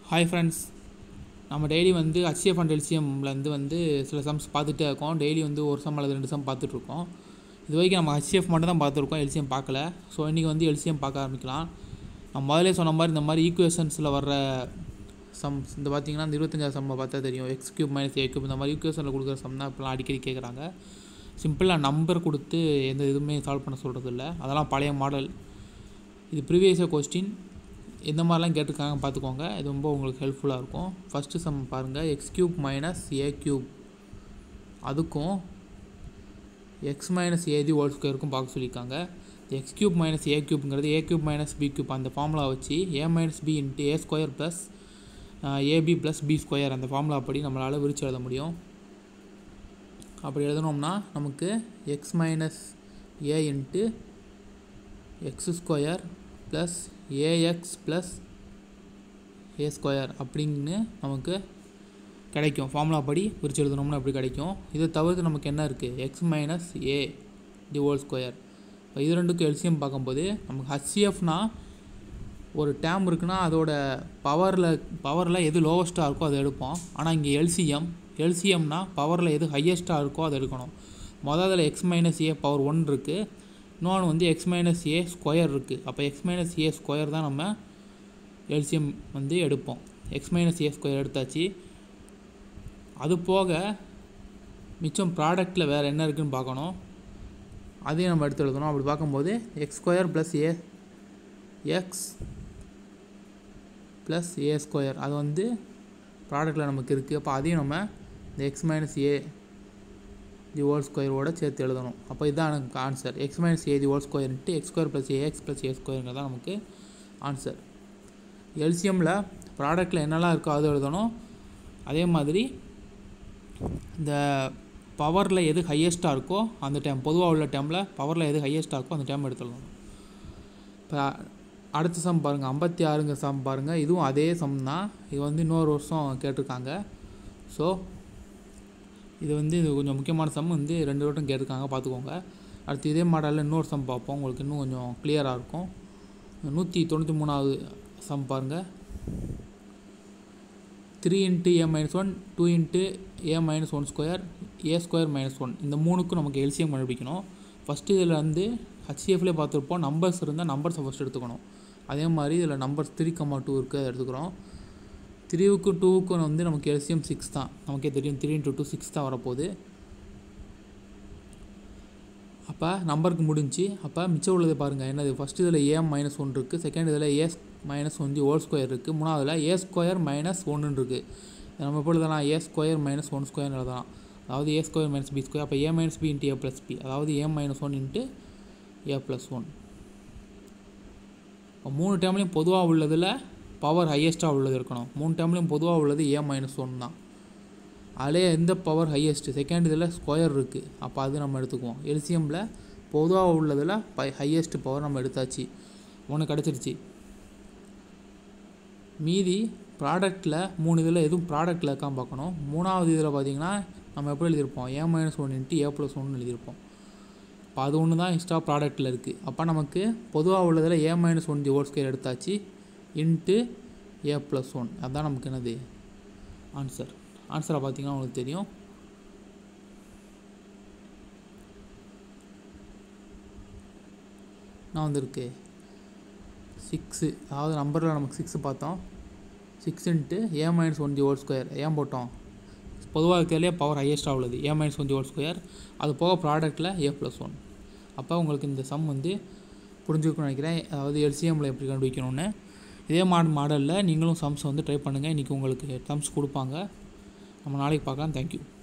hi friends நம்ம daily வந்து HCF and எல்சிஎம்லேருந்து வந்து சில சம்ஸ் பார்த்துட்டே இருக்கோம் டெய்லி வந்து ஒரு சம் அல்லது ரெண்டு சம் பார்த்துட்ருக்கோம் இது வரைக்கும் நம்ம ஹச்சிஎஃப் மட்டும் தான் பார்த்துருக்கோம் எல்சிஎம் பார்க்கல ஸோ இன்றைக்கி வந்து எல்சிஎம் பார்க்க ஆரம்பிக்கலாம் நான் முதலே சொன்ன மாதிரி இந்த மாதிரி ஈக்குவேஷன்ஸில் வர்ற சம்ஸ் இந்த பார்த்தீங்கன்னா இந்த இருபத்தஞ்சாவது சம்மை பார்த்தா தெரியும் X cube minus A cube இந்த மாதிரி ஈக்குவேஷனில் கொடுக்குற சம் தான் இப்போலாம் அடிக்கடி கேட்குறாங்க சிம்பிளாக நம்பர் கொடுத்து எந்த இதுவுமே சால்வ் பண்ண சொல்கிறது இல்லை அதெல்லாம் பழைய மாடல் இது ப்ரீவியஸ் கொஸ்டின் எந்த மாதிரிலாம் கேட்டிருக்காங்க பார்த்துக்கோங்க இது ரொம்ப உங்களுக்கு ஹெல்ப்ஃபுல்லாக இருக்கும் ஃபஸ்ட்டு சம் பாருங்கள் X cube minus A cube அதுக்கும் எக்ஸ் மைனஸ் ஏதி ஹோல் ஸ்கொயருக்கும் பார்க்க சொல்லியிருக்காங்க எக்ஸ் கியூப் மைனஸ் ஏ கியூப்ங்கிறது A cube minus B cube அந்த ஃபார்முலா வச்சு A minus B into A square plus AB plus B square அந்த formula படி நம்மளால் விரிச்சு எழுத முடியும் அப்படி எழுதணும்னா நமக்கு X minus A into X square plus AX plus A square அப்படின்னு நமக்கு கிடைக்கும் ஃபார்முலா படி பிரித்து எழுதணும்னா அப்படி கிடைக்கும் இதை தவிர்த்து நமக்கு என்ன இருக்குது X minus A the whole square இப்போ இது ரெண்டுக்கும் எல்சிஎம் பார்க்கும்போது நமக்கு ஹச்சிஎஃப்னா ஒரு டேம் இருக்குன்னா அதோட பவரில் பவரில் எது லோவஸ்ட்டாக இருக்கோ அதை எடுப்போம் ஆனால் இங்கே எல்சிஎம் எல்சிஎம்னா பவரில் எது ஹையஸ்ட்டாக இருக்கோ அதை எடுக்கணும் முதல்ல X minus A power one இருக்குது இன்னொன்று வந்து எக்ஸ் மைனஸ் ஏ ஸ்கொயர் இருக்குது அப்போ எக்ஸ் மைனஸ் ஏ ஸ்கொயர் தான் நம்ம எல்சிஎம் வந்து எடுப்போம் எக்ஸ் மைனஸ் ஏ ஸ்கொயர் எடுத்தாச்சு அது போக மிச்சம் ப்ராடக்ட்டில் வேறு என்ன இருக்குதுன்னு பார்க்கணும் அதையும் நம்ம எடுத்து எழுதணும் அப்படி பார்க்கும்போது X square plus A X plus A square அது வந்து ப்ராடக்ட்டில் நமக்கு இருக்குது அப்போ அதையும் நம்ம இந்த X minus A the whole ஸ்கொயரோட சேர்த்து எழுதணும் அப்போ இதுதான் எனக்கு answer X minus A the whole ஸ்கொயர்ன்ட்டு X square plus AX plus A ஸ்கொயருங்கிறது தான் நமக்கு ஆன்சர் எல்சிஎம்மில் ப்ராடக்ட்டில் என்னெல்லாம் இருக்கோ அது எழுதணும் அதே மாதிரி இந்த பவரில் எது ஹையஸ்ட்டாக இருக்கோ அந்த டைம் பொதுவாக உள்ள டைமில் பவரில் எது ஹையஸ்ட்டாக இருக்கோ அந்த டைம் எடுத்துடணும் இப்போ அடுத்த சம் பாருங்கள் ஐம்பத்தி ஆறுங்க சம் பாருங்கள் இதுவும் அதே சம் தான் இது வந்து இன்னொரு வருஷம் கேட்டிருக்காங்க ஸோ இது வந்து இது கொஞ்சம் முக்கியமான சம் வந்து ரெண்டு வட்டம் கேட்டிருக்காங்க பார்த்துக்கோங்க அடுத்து இதே மாடலில் இன்னொரு சம் பார்ப்போம் உங்களுக்கு இன்னும் கொஞ்சம் கிளியராக இருக்கும் நூற்றி தொண்ணூற்றி மூணாவது சம் பாருங்கள் three into A minus one two into A minus one square A square minus one இந்த மூணுக்கும் நமக்கு எல்சிஎம் கண்டுபிடிக்கணும் ஃபஸ்ட்டு இதில் வந்து ஹச்சிஎஃப்லேயே பார்த்துருப்போம் நம்பர்ஸ் இருந்தால் நம்பர்ஸை ஃபஸ்ட் எடுத்துக்கணும் அதே மாதிரி இதில் நம்பர்ஸ் த்ரீ கம்மா டூ இருக்குது அதை எடுத்துக்கிறோம் த்ரீவுக்கும் டூவுக்கும் வந்து நமக்கு எல்சிஎம் சிக்ஸ் தான் நமக்கே தெரியும் த்ரீ இன்ட்டு டூ சிக்ஸ் தான் வரப்போகுது அப்போ நம்பருக்கு முடிஞ்சு அப்போ மிச்சம் உள்ளது பாருங்கள் என்னது ஃபஸ்ட்டு இதில் ஏ மைனஸ் ஒன் இருக்குது செகண்ட் இதில் A minus one whole square இருக்குது மூணாவதுல ஏ ஸ்கொயர் மைனஸ் ஒன்று இருக்குது நம்ம எப்படி எழுதலாம் A square minus one square எழுதலாம் அதாவது A square minus B square அப்போ A minus B into A plus B அதாவது A minus one into A plus one இப்போ மூணு டைம்லேயும் பொதுவாக உள்ளதில் பவர் ஹையஸ்ட்டாக உள்ளது இருக்கணும் மூணு டைம்லேயும் பொதுவாக உள்ளது ஏ மைனஸ் ஒன் தான் அதிலே எந்த பவர் ஹையஸ்ட்டு செகண்ட் இதில் ஸ்கொயர் இருக்குது அப்போ அது நம்ம எடுத்துக்குவோம் எல்சிஎம்மில் பொதுவாக உள்ளதில் பை ஹையஸ்ட் பவர் நம்ம எடுத்தாச்சு ஒன்று கிடச்சிருச்சு மீதி ப்ராடக்ட்டில் மூணு இதில் எதுவும் ப்ராடக்ட்டில் இருக்கான்னு பார்க்கணும் மூணாவது இதில் பார்த்தீங்கன்னா நம்ம எப்படி எழுதியிருப்போம் A minus one into A plus ஒன்று எழுதியிருப்போம் இப்போ அது ஒன்று தான் எக்ஸ்ட்ரா ப்ராடக்ட்டில் இருக்குது அப்போ நமக்கு பொதுவாக உள்ளதில் A minus one the whole square எடுத்தாச்சு இன்ட்டு ஏ ப்ளஸ் ஒன் அதுதான் நமக்கு என்னது ஆன்சர் ஆன்சரை பார்த்தீங்கன்னா உங்களுக்கு தெரியும் நான் வந்திருக்கு சிக்ஸு அதாவது நம்பரில் நமக்கு சிக்ஸு பார்த்தோம் six into A minus one the whole square ஏன் போட்டோம் பொதுவாக இருக்கிறதுலே பவர் ஹையஸ்ட்டாக உள்ளது A minus one the whole square அது போக ப்ராடக்ட்டில் ஏ ப்ளஸ் ஒன் அப்போ உங்களுக்கு இந்த சம் வந்து புரிஞ்சுக்கணும்னு நினைக்கிறேன் அதாவது எல்சிஎம்மில் எப்படி கண்டுபிடிக்கணும்னு இதே மாடல் மாடலில் நீங்களும் சம்ஸ் வந்து ட்ரை பண்ணுங்கள் இன்றைக்கி உங்களுக்கு சம்ஸ் கொடுப்பாங்க நம்ம நாளைக்கு பார்க்கலாம் தேங்க்யூ